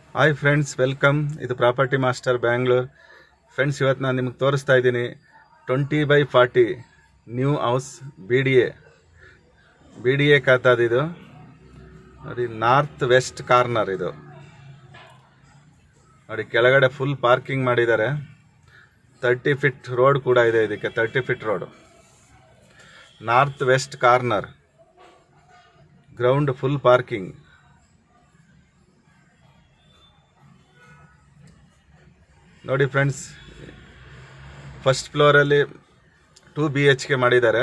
hi friends welcome ಇದು property master Bangalore friends ಇವತ್ತು ನಾನು ನಿಮಗೆ ತೋರಿಸ್ತಾ ಇದ್ದೀನಿ twenty by forty new house B D A B D A ಖಾತಾದ ಇದು ನೋಡಿ ನಾರ್ತ್ ವೆಸ್ಟ್ ಕಾರ್ನರ್ ಇದು ನೋಡಿ ಕೆಳಗಡೆ ಫುಲ್ ಪಾರ್ಕಿಂಗ್ ಮಾಡಿದ್ದಾರೆ ತರ್ಟಿ ಫಿಟ್ ರೋಡ್ ಕೂಡ ಇದೆ ಇದಕ್ಕೆ thirty feet road north west corner ground full parking ನೋಡಿ ಫ್ರೆಂಡ್ಸ್ ಫಸ್ಟ್ ಫ್ಲೋರಲ್ಲಿ ಟೂ ಬಿ ಎಚ್ ಕೆ ಮಾಡಿದ್ದಾರೆ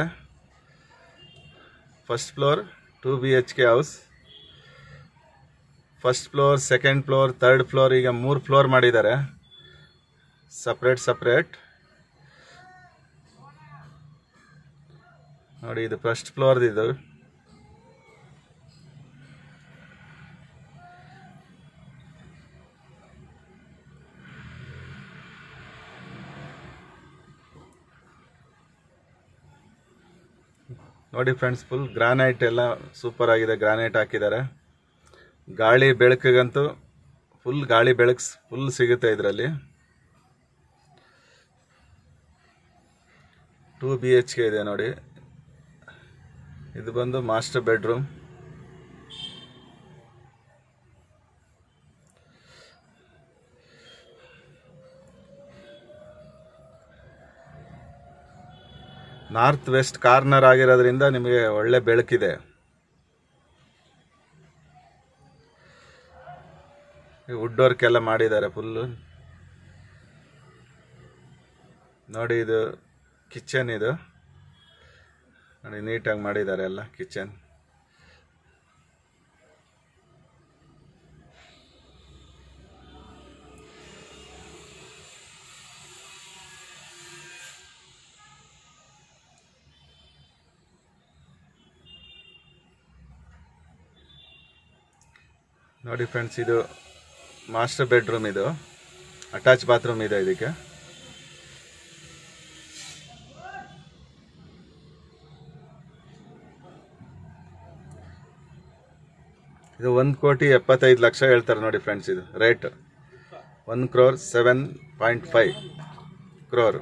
first floor two B H K house first floor second floor third floor ಈಗ ಮೂರು floor ಮಾಡಿದ್ದಾರೆ separate separate ನೋಡಿ ಇದು first ಫ್ಲೋರ್ದಿದು ನೋಡಿ ಫ್ರೆಂಡ್ಸ್ ಫುಲ್ ಗ್ರಾನೈಟ್ ಎಲ್ಲ ಸೂಪರ್ ಆಗಿದೆ ಗ್ರಾನೈಟ್ ಹಾಕಿದ್ದಾರೆ ಗಾಳಿ ಬೆಳಕಿಗಂತೂ ಫುಲ್ ಗಾಳಿ ಬೆಳಕು ಫುಲ್ ಸಿಗುತ್ತೆ ಇದರಲ್ಲಿ ಟೂ ಬಿ ಎಚ್ ಕೆ ಇದೆ ನೋಡಿ ಇದು ಬಂದು master bedroom north west corner ಆಗಿರೋದ್ರಿಂದ ನಿಮಗೆ ಒಳ್ಳೆ ಬೆಳಕಿದೆ ವುಡ್ ವರ್ಕ್ ಎಲ್ಲ ಮಾಡಿದ್ದಾರೆ ಫುಲ್ಲು ನೋಡಿ ಇದು ಕಿಚನ್ ಇದು ನೋಡಿ ನೀಟಾಗಿ ಮಾಡಿದ್ದಾರೆ ಎಲ್ಲ ಕಿಚನ್ ನೋಡಿ ಫ್ರೆಂಡ್ಸ್ ಇದು ಮಾಸ್ಟರ್ ಬೆಡ್ರೂಮ್ ಇದು ಅಟ್ಯಾಚ್ ಬಾತ್ರೂಮ್ ಇದೆ ಇದಕ್ಕೆ ಇದು ಒಂದು ಕೋಟಿ ಎಪ್ಪತ್ತೈದು ಲಕ್ಷ ಹೇಳ್ತಾರೆ ನೋಡಿ ಫ್ರೆಂಡ್ಸ್ ಇದು rate one crore seven point five crore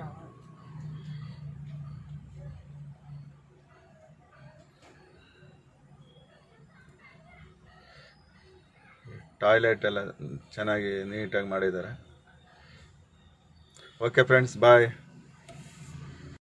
toilet ಎಲ್ಲ ಚೆನ್ನಾಗಿ ನೀಟಾಗಿ ಮಾಡಿದ್ದಾರೆ ಓಕೆ ಫ್ರೆಂಡ್ಸ್ ಬಾಯ್